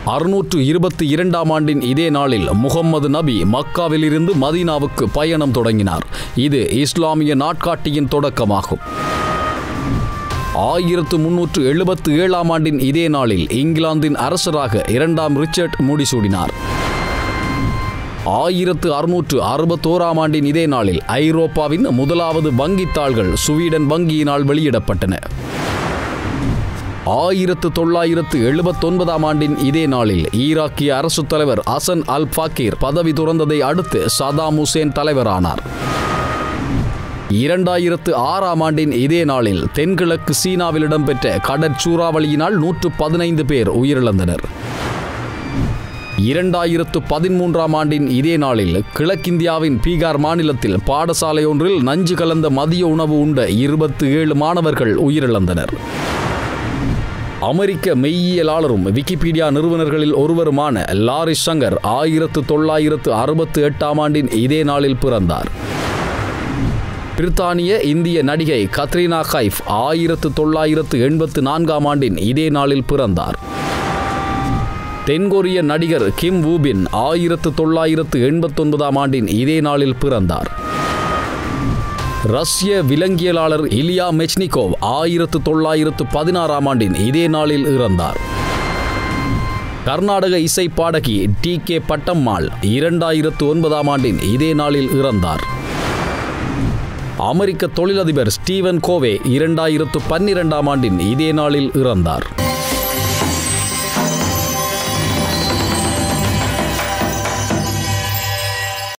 அறுநூற்று இருபத்தி இரண்டாம் ஆண்டின் இதே நாளில் முகம்மது நபி மக்காவிலிருந்து மதீனாவுக்கு பயணம் தொடங்கினார் இது இஸ்லாமிய நாட்காட்டியின் தொடக்கமாகும் ஆயிரத்து முன்னூற்று எழுபத்து ஏழாம் ஆண்டின் இதே நாளில் இங்கிலாந்தின் அரசராக இரண்டாம் ரிச்சர்ட் முடிசூடினார் ஆயிரத்து அறுநூற்று அறுபத்தோராம் ஆண்டின் இதே நாளில் ஐரோப்பாவின் முதலாவது வங்கித்தாள்கள் சுவீடன் வங்கியினால் வெளியிடப்பட்டன ஆயிரத்து தொள்ளாயிரத்து எழுபத்தொன்பதாம் ஆண்டின் இதே நாளில் ஈராக்கிய அரசுத் தலைவர் அசன் அல் ஃபாக்கீர் பதவி துறந்ததை அடுத்து சதாம் ஹுசேன் தலைவரானார் இரண்டாயிரத்து ஆறாம் ஆண்டின் இதே நாளில் தென்கிழக்கு சீனாவில் இடம்பெற்ற கடற்சூறாவளியினால் நூற்று பதினைந்து பேர் உயிரிழந்தனர் இரண்டாயிரத்து பதிமூன்றாம் ஆண்டின் இதே நாளில் கிழக்கிந்தியாவின் பீகார் மாநிலத்தில் பாடசாலை ஒன்றில் நஞ்சு கலந்த மதிய உணவு உண்ட இருபத்தி ஏழு மாணவர்கள் உயிரிழந்தனர் அமெரிக்க மெய்யியலாளரும் விக்கிபீடியா நிறுவனர்களில் ஒருவருமான லாரிஸ் சங்கர் ஆயிரத்து தொள்ளாயிரத்து அறுபத்து எட்டாம் ஆண்டின் இதே நாளில் பிறந்தார் பிரித்தானிய இந்திய நடிகை கத்ரீனா கைஃப் ஆயிரத்து தொள்ளாயிரத்து எண்பத்து நான்காம் ஆண்டின் இதே நாளில் பிறந்தார் தென்கொரிய நடிகர் கிம் வூபின் ஆயிரத்து தொள்ளாயிரத்து எண்பத்தொன்பதாம் ஆண்டின் இதே நாளில் பிறந்தார் ரஷ்ய விலங்கியலாளர் இலியா மெச்னிகோவ் ஆயிரத்து தொள்ளாயிரத்து பதினாறாம் ஆண்டின் இதே நாளில் இறந்தார் கர்நாடக இசை பாடகி டி கே பட்டம்மாள் இரண்டாயிரத்து ஒன்பதாம் ஆண்டின் இதே நாளில் இறந்தார் அமெரிக்க தொழிலதிபர் ஸ்டீவன் கோவே இரண்டாயிரத்து பன்னிரெண்டாம் ஆண்டின் இதே நாளில் இறந்தார்